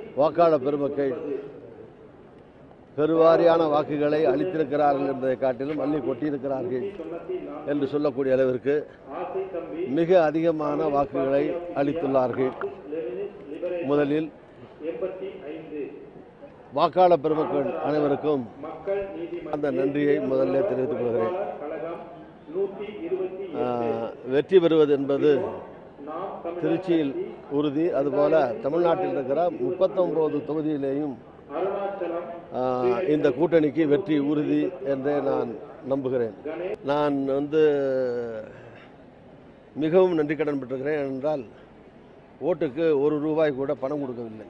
வாக்காளர் பெருமக்கள் பெருவாரியான வாக்குகளை அளித்திருக்கிறார்கள் என்பதை காட்டிலும் அள்ளி கொட்டியிருக்கிறார்கள் என்று சொல்லக்கூடிய அளவிற்கு மிக அதிகமான வாக்குகளை அளித்துள்ளார்கள் முதலில் வாக்காளர் பெருமக்கள் அனைவருக்கும் அந்த நன்றியை முதல்ல தெரிவித்துக் கொள்கிறேன் ஆஹ், வெற்றி பெறுவது என்பது திருச்சியில் உறுதி அதுபோல தமிழ்நாட்டில் இருக்கிற முப்பத்தொன்பது தொகுதியிலேயும் ஆஹ், இந்த கூட்டணிக்கு வெற்றி உறுதி என்றே நான் நம்புகிறேன் நான் வந்து மிகவும் நன்றி கடன் பெற்றிருக்கிறேன் என்றால் ஓட்டுக்கு ஒரு ரூபாய் கூட பணம் கொடுக்கவில்லை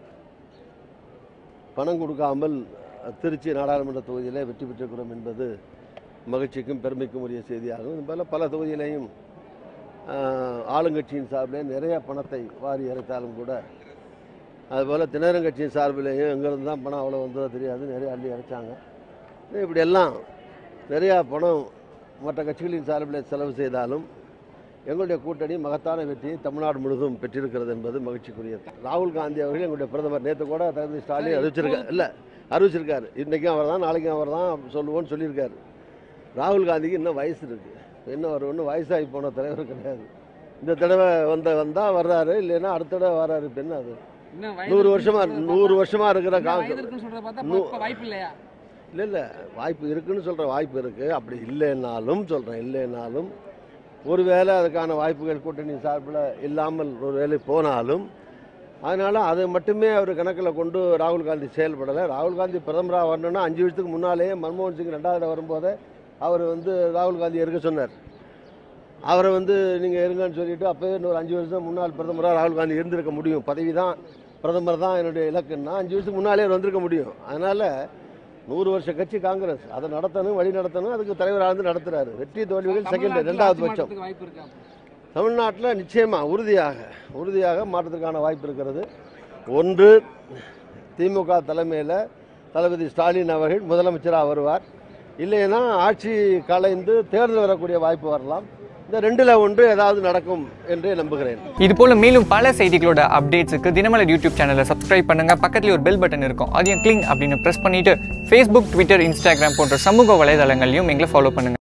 பணம் கொடுக்காமல் திருச்சி நாடாளுமன்ற தொகுதியிலே வெற்றி பெற்றிருக்கிறோம் என்பது மகிழ்ச்சிக்கும் பெருமைக்கும் உரிய செய்தியாகும் இதுபோல் பல தொகுதியிலையும் ஆஹ், ஆளுங்கட்சியின் சார்பிலே நிறைய பணத்தை வாரி இறைத்தாலும் கூட அதுபோல் திணறங்கட்சியின் சார்பிலேயும் எங்கேருந்து தான் பணம் அவ்வளோ வந்ததோ தெரியாது நிறைய அள்ளி இறைச்சாங்க இப்படியெல்லாம் நிறையா பணம் மற்ற கட்சிகளின் சார்பில் செலவு செய்தாலும் எங்களுடைய கூட்டணி மகத்தான வெற்றியை தமிழ்நாடு முழுவதும் பெற்றிருக்கிறது என்பது மகிழ்ச்சிக்குரியது ராகுல் காந்தி அவர்கள் எங்களுடைய பிரதமர் நேற்று கூட தளபதி ஸ்டாலின் அறிவிச்சிருக்காரு இல்லை அறிவிச்சிருக்காரு இன்றைக்கும் அவர் தான் நாளைக்கும் அவர் தான் சொல்லுவோன்னு சொல்லியிருக்காரு ராகுல் காந்திக்கு இன்னும் வயசு இருக்குது இன்னும் அவர் ஒன்றும் வயசாகி போன தலைவர் கிடையாது இந்த தடவை வந்த வந்தால் வர்றாரு இல்லைன்னா அடுத்த தடவை வர்றாரு இப்போ என்ன அது இன்னும் வயது நூறு இருக்குன்னு வருஷமா சொல்றத நூறு பார்த்தா- வருஷமா இருக்கிற இன்னும் வயது காங்கிரஸ் இருக்குன்னு சொல்றத பார்த்தா நூ- இப்ப வாய்ப்பு இல்லையா இல்லை இல்லை வாய்ப்பு இருக்குன்னு சொல்கிற வாய்ப்பு இருக்குது அப்படி இல்லைன்னாலும் சொல்கிறேன் இல்லைன்னாலும் ஒருவேளை அதுக்கான வாய்ப்புகள் கூட்டணி சார்பில் இல்லாமல் ஒருவேளை போனாலும் அதனால் அதை மட்டுமே அவர் கணக்கில் கொண்டு ராகுல் காந்தி செயல்படலை ராகுல் காந்தி பிரதமராக வரணும்னா அஞ்சு வருஷத்துக்கு முன்னாலேயே மன்மோகன் சிங் ரெண்டாவது வரும்போதே அவர் வந்து ராகுல் காந்தி இருக்க சொன்னார் அவரை வந்து நீங்கள் இருங்கன்னு சொல்லிட்டு அப்போயே இன்னொரு அஞ்சு வருஷம் முன்னாள் பிரதமராக ராகுல் காந்தி இருந்திருக்க முடியும் பதவி தான் பிரதமர் தான் என்னுடைய இலக்குன்னா அஞ்சு வருஷத்துக்கு முன்னாலே அவர் வந்திருக்க முடியும் அதனால் நூறு வருஷ கட்சி காங்கிரஸ் அதை நடத்தணும் வழி நடத்தணும் அதுக்கு தலைவராக இருந்து நடத்துறாரு வெற்றி தோல்விகள் செகண்ட் தமிழ்நாட்டுல ரெண்டாவது ஆட்சி பட்சம் மாற்றத்துக்கு வாய்ப்பு இருக்கா தமிழ்நாட்டில் நிச்சயமாக உறுதியாக உறுதியாக மாற்றத்துக்கான வாய்ப்பு இருக்கிறது ஒன்று திமுக தலைமையில் தளபதி ஸ்டாலின் அவர்கள் முதலமைச்சராக வருவார் இல்லைன்னா ஆட்சி கலைந்து தேர்தல் வரக்கூடிய வாய்ப்பு வரலாம் இந்த ரெண்டில் ஒன்று ஏதாவது நடக்கும் என்றே நம்புகிறேன் இது போல மேலும் பல செய்திகளோட அப்டேட்ஸுக்கு தினமலர் யூடியூப் சேனலை சப்ஸ்கிரைப் பண்ணுங்க பக்கத்துல ஒரு பெல் பட்டன் இருக்கும் அதையும் கிளிங் அப்படின்னு ப்ரெஸ் பண்ணிட்டு ஃபேஸ்புக் ட்விட்டர் இன்ஸ்டாகிராம் போன்ற சமூக வலைதளங்களையும் எங்களை ஃபாலோ பண்ணுங்க